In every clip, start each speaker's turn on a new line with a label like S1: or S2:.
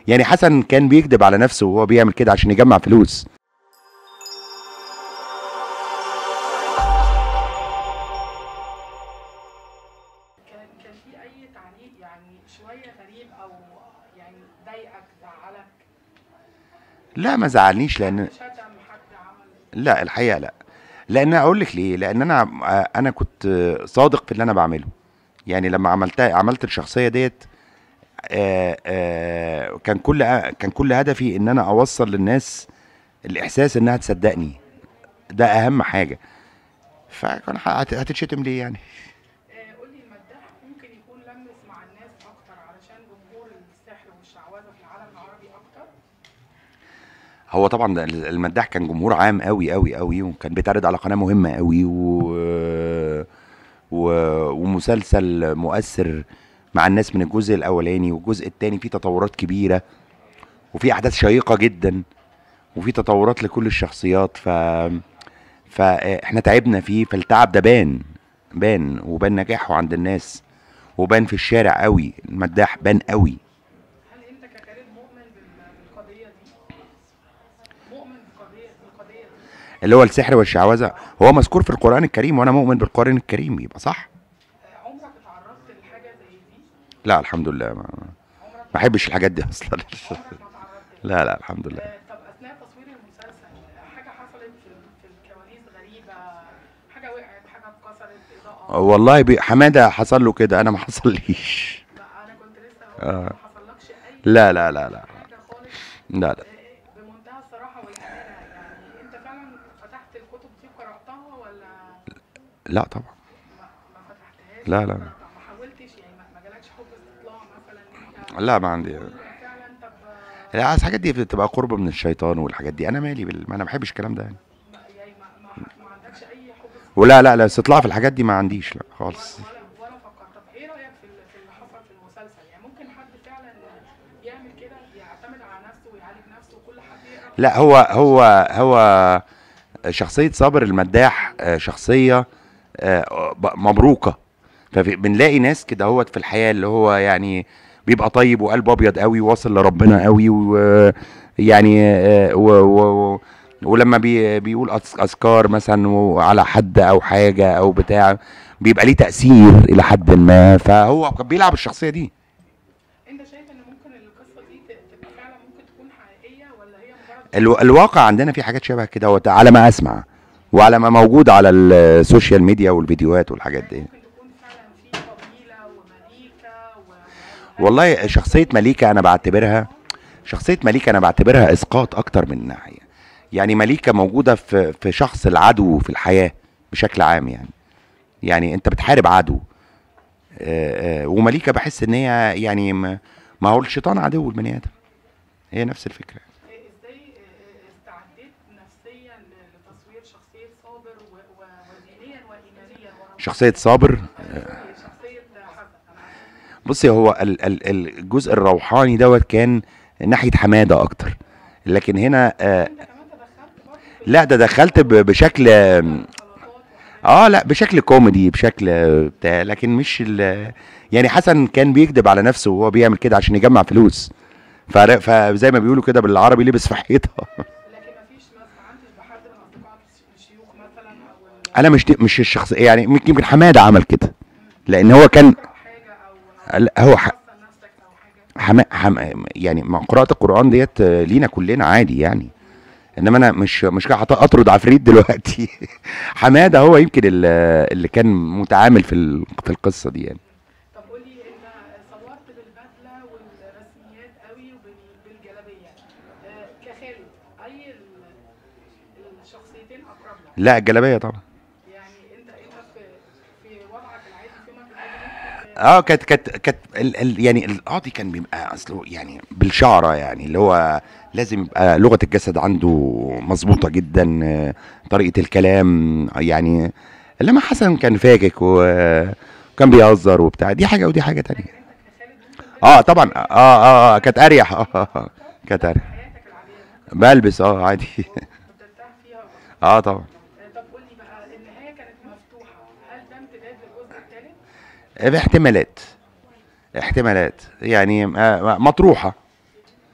S1: يعني حسن كان بيكذب على نفسه وهو بيعمل كده عشان يجمع فلوس
S2: كان كان في اي تعليق يعني شويه غريب او يعني ضايقك زعلك
S1: لا ما زعلنيش لان
S2: شتم حد عمل
S1: لا الحقيقه لا لان اقول لك ليه لان انا انا كنت صادق في اللي انا بعمله يعني لما عملتها عملت الشخصيه ديت آه، آه، كان كل كان كل هدفي ان انا اوصل للناس الاحساس انها تصدقني ده اهم حاجه فكان هت- هتتشتم ليه يعني
S2: آه، قول لي المداح ممكن يكون لمس مع الناس اكتر علشان جمهور السحر والشعوذه في العالم العربي اكتر
S1: هو طبعا ده المداح كان جمهور عام قوي قوي قوي وكان بيتعرض على قناه مهمه قوي و... و... ومسلسل مؤثر مع الناس من الجزء الاولاني والجزء الثاني فيه تطورات كبيره وفي احداث شيقه جدا وفي تطورات لكل الشخصيات ف فاحنا تعبنا فيه فالتعب ده بان بان وبان نجاحه عند الناس وبان في الشارع قوي المداح بان قوي
S2: هل انت كخالد مؤمن بال- بالقضيه دي مؤمن بقضيه بالقضيه دي
S1: اللي هو السحر والشعوذه هو مذكور في القران الكريم وانا مؤمن بالقران الكريم يبقى صح
S2: آه، عمرك اتعرضت لحاجه زي دي
S1: لا الحمد لله ما ما
S2: عمرك
S1: بحبش الحاجات دي اصلا
S2: عمرك ما اتعرضت
S1: لا لا الحمد لله
S2: آه، طب اثناء تصوير المسلسل حاجه حصلت في في الكواليس غريبه حاجه وقعت حاجه اتكسرت اضاءه
S1: والله بي- حماده حصل له كده انا ما حصليش
S2: لا انا كنت لسه
S1: آه.
S2: ما حصلكش اي
S1: لا لا لا لا
S2: حاجه خالص
S1: لا لا
S2: آه، بمنتهى الصراحه والامانه يعني انت فعلا فتحت الكتب دي وقراتها ولا
S1: لا طبعا
S2: ما, ما فتحتهاش
S1: لا، لا.
S2: وقرأتها؟ ما حاولتش يعني ما ما جالكش حب استطلاع مثلا انت
S1: لا ما عندي
S2: تقول فعلا طب آه،
S1: لا الحاجات دي بتبقى قرب من الشيطان والحاجات دي انا مالي بال... ما انا ما بحبش الكلام ده يعني
S2: ما يعني ما, ما, ما عندكش اي حب استطلاع
S1: ولا لا لا استطلاع في الحاجات دي ما عنديش لا خالص
S2: ولا ولا فكرت طب ايه رايك في ال- في اللي حصل في المسلسل يعني ممكن حد فعلا يعمل كده يعتمد على نفسه ويعالج نفسه وكل حد يقرا
S1: لا هو هو هو شخصية صابر المداح آه، شخصية آه، ب- مبروكة فبنلاقي ناس كده هوت في الحياة اللي هو يعني بيبقى طيب وقلبه أبيض قوي واصل لربنا قوي ويعني آه، و و ولما بي بيقول أذ- أذكار مثلا على حد أو حاجة أو بتاع بيبقى ليه تأثير إلى حد ما فهو كان بيلعب الشخصية دي
S2: انت شايف ان ممكن القصه دي ت- تبقى فعلا ممكن تكون حقيقيه ولا هي مجرد
S1: الو... الواقع عندنا في حاجات شبه كده وت- على ما اسمع وعلى ما موجود على السوشيال ميديا والفيديوهات والحاجات دي
S2: ممكن تكون فعلا في قبيله ومليكه و...
S1: والله شخصية مليكة أنا بعتبرها شخصية مليكة أنا بعتبرها إسقاط أكتر من ناحية يعني مليكة موجودة في في شخص العدو في الحياة بشكل عام يعني يعني أنت بتحارب عدو آه، آه، ومليكة بحس إن هي يعني ما ما هو الشيطان عدو البني آدم هي نفس الفكرة
S2: ازاي استعديت نفسيا ل- لتصوير شخصيه صابر و... و... ودينيا وايمانيا ورا
S1: شخصية صابر
S2: شخصيه حسن انا عارفة.
S1: بصي هو ال- ال- الجزء الروحاني دوت كان ناحيه حماده اكتر لكن هنا آه
S2: انت كمان تدخلت برضه
S1: لا ده دخلت ب- بشكل آم،
S2: غلطات وحاجات
S1: اه لا بشكل كوميدي بشكل آه، بتاع لكن مش ال يعني حسن كان بيكذب على نفسه وهو بيعمل كده عشان يجمع فلوس فر- فزي ما بيقولوا كده بالعربي لبس في حيطه
S2: لكن ما فيش ما استعنتش بحد من اصدقائك الشيوخ مثلا او ال-
S1: انا مش دي مش الشخص يعني يمكن يمكن حماده عمل كده لان هو كان
S2: حاجه او
S1: لا، هو ح-
S2: حسن نفسك او حاجه
S1: حما حم يعني مع قراءة القرآن ديت آه، لينا كلنا عادي يعني انما انا مش مش قاعد اطرد عفريت دلوقتي حماده هو يمكن ال- اللي كان متعامل في ال- في القصه دي يعني
S2: طب قول لي انت صورت بالبدله والرسميات قوي وبالجلابيه آه، كخالد اي ال- الشخصيتين اقرب لك
S1: لا الجلابيه طبعا
S2: يعني انت انت في في وضعك العادي في يومك العادي
S1: اه كانت كانت كانت ال- ال- يعني القاضي كان بيبقى اصله يعني بالشعره يعني اللي هو لازم يبقى لغه الجسد عنده مظبوطه جدا آه، طريقه الكلام يعني لما حسن كان فاكك وكان بيهزر وبتاع دي حاجه ودي حاجه تانية
S2: كخالد ممكن
S1: اه طبعا اه اه, آه كانت اريح اه آه، آه، كانت اريح
S2: حياتك العاديه
S1: بلبس اه عادي
S2: بترتاح فيها
S1: اه طبعا
S2: آه، طب قول لي بقى النهايه كانت مفتوحه هل ده امتداد للجزء الثالث؟
S1: باحتمالات احتمالات يعني آه، مطروحه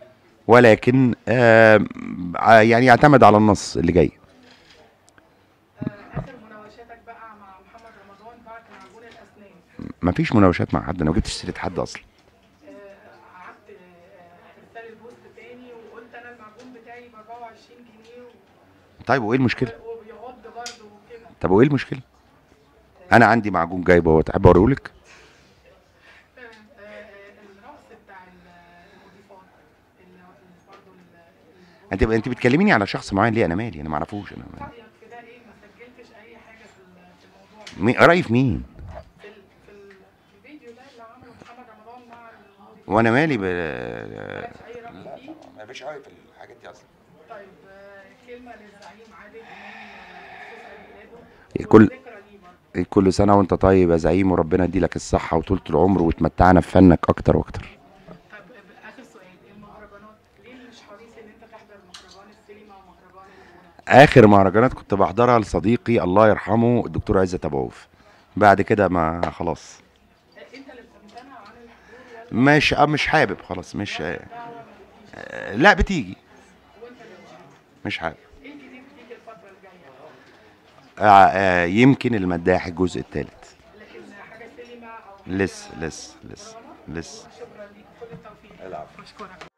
S1: ولكن آه ع- يعني يعتمد على النص اللي جاي
S2: آه، اخر مناوشاتك بقى مع محمد رمضان بعد معجون الاسنان
S1: مفيش مناوشات مع حد انا ما جبتش سيره حد اصلا
S2: آه، قعدت آه، ترسل البوست تاني وقلت انا المعجون بتاعي ب 24 جنيه و-
S1: طيب وايه المشكله
S2: وبيعض برضه وكده
S1: طب وايه المشكله انا عندي معجون جايبه اهو تحب اوريهولك
S2: آه، آه، الرقص بتاع ال- المضيفات اللي برضه
S1: انت انت بتكلميني على شخص معين ليه انا مالي انا ما اعرفوش انا
S2: رايك في ده ايه ما سجلتش اي حاجه في ال- في الموضوع
S1: مين رايي في مين
S2: في ال- في ال- في الفيديو ده اللي عمله محمد رمضان مع المضيفات
S1: وانا مالي ب...
S2: مالكش اي راي فيه
S1: ما فيش راي في الحاجات دي اصلا
S2: طيب آه، كلمه للزعيم عادل امام آه، بخصوص عيد ميلاده
S1: كل-
S2: والذكرى ليه برضه
S1: كل سنه وانت طيب يا زعيم وربنا يديلك الصحه وطولة العمر وتمتعنا بفنك اكتر واكتر
S2: طب آه، اخر سؤال المهرجانات ليه مش حريص ان انت تحضر مهرجان السينما ومهرجان الغنى
S1: اخر مهرجانات كنت بحضرها لصديقي الله يرحمه الدكتور عزت ابو عوف بعد كده ما خلاص
S2: آه، انت اللي بتمتنع عن الحضور ولا
S1: مش آه، مش حابب خلاص مش آه،
S2: دعوه ما بتجيش
S1: آه، لا بتيجي
S2: وانت اللي مش
S1: مش حابب
S2: ايه الجديد بتيجي الفتره الجايه
S1: آه، آه، يمكن المداح الجزء الثالث
S2: لكن حاجه سينما او حاجة
S1: لسه لسه لسه لسه
S2: شكرا ليك كل التوفيق
S1: العفو.
S2: بشكرك